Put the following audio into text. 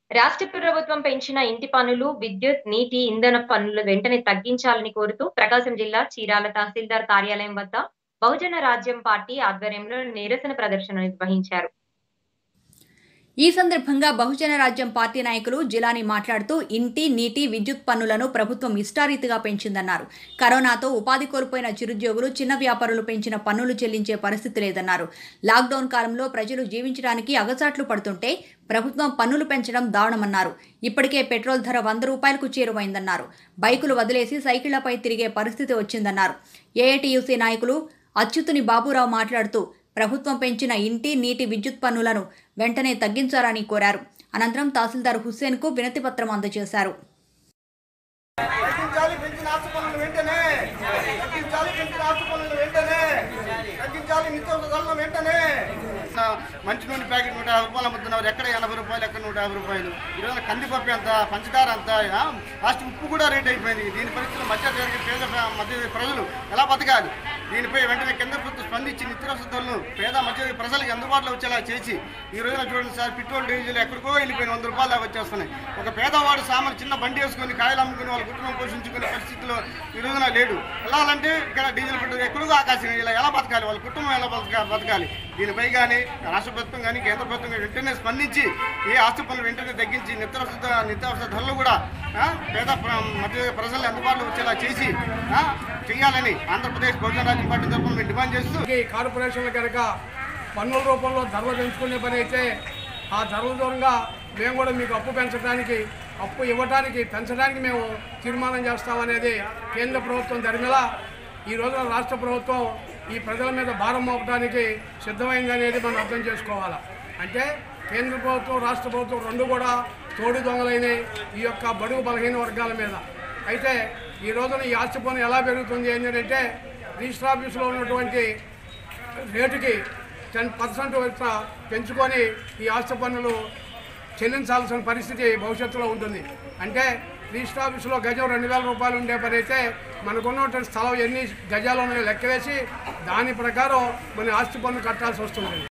రాష్ట్ర ప్రభుత్వం పెంచిన ఇంటి పన్నులు విద్యుత్ నీటి ఇంధన పన్నులు వెంటనే తగ్గించాలని కోరుతూ ప్రకాశం జిల్లా చీరాల తహసీల్దార్ కార్యాలయం వద్ద బహుజన రాజ్యం పార్టీ ఆధ్వర్యంలో నిరసన ప్రదర్శన నిర్వహించారు ఈ సందర్భంగా బహుజన రాజ్యం పార్టీ నాయకులు జిలాని మాట్లాడుతూ ఇంటి నీటి విద్యుత్ పన్నులను ప్రభుత్వం ఇష్టారీతిగా పెంచిందన్నారు కరోనాతో ఉపాధి కోల్పోయిన చిరుద్యోగులు చిన్న వ్యాపారులు పెంచిన పన్నులు చెల్లించే పరిస్థితి లేదన్నారు లాక్డౌన్ కాలంలో ప్రజలు జీవించడానికి అగచాట్లు పడుతుంటే ప్రభుత్వం పన్నులు పెంచడం దారుణమన్నారు ఇప్పటికే పెట్రోల్ ధర వంద రూపాయలకు చేరువైందన్నారు బైకులు వదిలేసి సైకిళ్లపై తిరిగే పరిస్థితి వచ్చిందన్నారు ఏఐటియుసి నాయకులు అచ్యుతుని బాబురావు మాట్లాడుతూ ప్రభుత్వం పెంచిన ఇంటి నీటి విద్యుత్ పన్నులను వెంటనే తగ్గించాలని కోరారు అనంతరం తహసీల్దార్ హుస్సేన్కు వినతి పత్రం అందజేశారు తగ్గించాలి పెంచిన ఆస్తి పన్నులు వెంటనే తగ్గించాలి పెంచిన ఆస్తి పన్నులు వెంటనే తగ్గించాలి నిత్యావసర ధరలు వెంటనే నా మంచి నూనె ప్యాకెట్ నూట యాభై రూపాయలు అమ్ముతున్నారు ఎక్కడ ఎనభై రూపాయలు ఎక్కడ నూట యాభై రూపాయలు ఈరోజు కందిపప్పు ఎంత పంచదార అంత ఆ, లాస్ట్ ఉప్పు కూడా రేట్ అయిపోయింది దీని పరిస్థితులు మధ్య తరగతి పేద ప్ర- మధ్య ప్రజలు ఎలా బతకాలి దీనిపై వెంటనే కేంద్ర ప్రభుత్వం స్పందించి నిత్యావసర ధరలను పేద మధ్య ప్రజలకు అందుబాటులో వచ్చేలా చేసి ఈ రోజున చూడండి సార్ పెట్రోల్ డీజిల్ ఎక్కడికో వెళ్ళిపోయిన వంద రూపాయలు దాకా వచ్చేస్తున్నాయి ఒక పేదవాడు సామాన్ చిన్న బండి వేసుకొని కాయలు అమ్ముకుని వాళ్ళ కుటుంబం పోషించుకునే పరిస్థితిలో ఈ రోజున లేడు వెళ్ళాలంటే ఇక్కడ డీజిల్ పెట్రోల్ ఎక్కడికో ఆకాశం ఇలా ఎలా బతకాలి వాళ్ళ కుటుంబం ఎలా బతక బతకాలి దీనిపై కానీ రాష్ట్ర ప్రభుత్వం కానీ కేంద్ర ప్రభుత్వం కానీ వెంటనే స్పందించి ఏ ఆస్తి పనులు వెంటనే తగ్గించి నిత్యావసర నిత్యావసర ధరలు కూడా ఆ, పేద ప్ర- మధ్య ప్రజలు అందుబాటులో వచ్చేలా చేసి ఆ, చేయాలని ఆంధ్రప్రదేశ్ బహుజన రాజ్యం పార్టీ తరఫున మేము డిమాండ్ చేస్తూ ఈ కార్పొరేషన్లు కనుక పన్నుల రూపంలో ధరలు పెంచుకునే పని అయితే ఆ ధరల దూరంగా మేము కూడా మీకు అప్పు పెంచడానికి అప్పు ఇవ్వడానికి పెంచడానికి మేము తీర్మానం చేస్తామనేది కేంద్ర ప్రభుత్వం ధర్మిలా ఈ రోజున రాష్ట్ర ప్రభుత్వం ఈ ప్రజల మీద భారం మోపడానికి సిద్ధమైంది అనేది మనం అర్థం చేసుకోవాలి అంటే కేంద్ర ప్రభుత్వం రాష్ట్ర ప్రభుత్వం రెండు కూడా తోడు దొంగలైనవి ఈ యొక్క బడుగు బలహీన వర్గాల మీద అయితే ఈ రోజున ఈ ఆస్తి పన్ను ఎలా పెరుగుతుంది ఏంటంటే రిజిస్టర్ ఆఫీసులో ఉన్నటువంటి రేటుకి టెన్ పర్సెంట్ పెంచుకొని ఈ ఆస్తి పన్నులు చెల్లించాల్సిన పరిస్థితి భవిష్యత్తులో ఉంటుంది అంటే రిజిస్టర్ ఆఫీసులో గజం రెండు వేల రూపాయలు ఉండే పని అయితే మనకున్నటువంటి స్థలం ఎన్ని గజాలు ఉన్నాయో లెక్క వేసి దాని ప్రకారం మన ఆస్తి పన్ను కట్టాల్సి వస్తుంది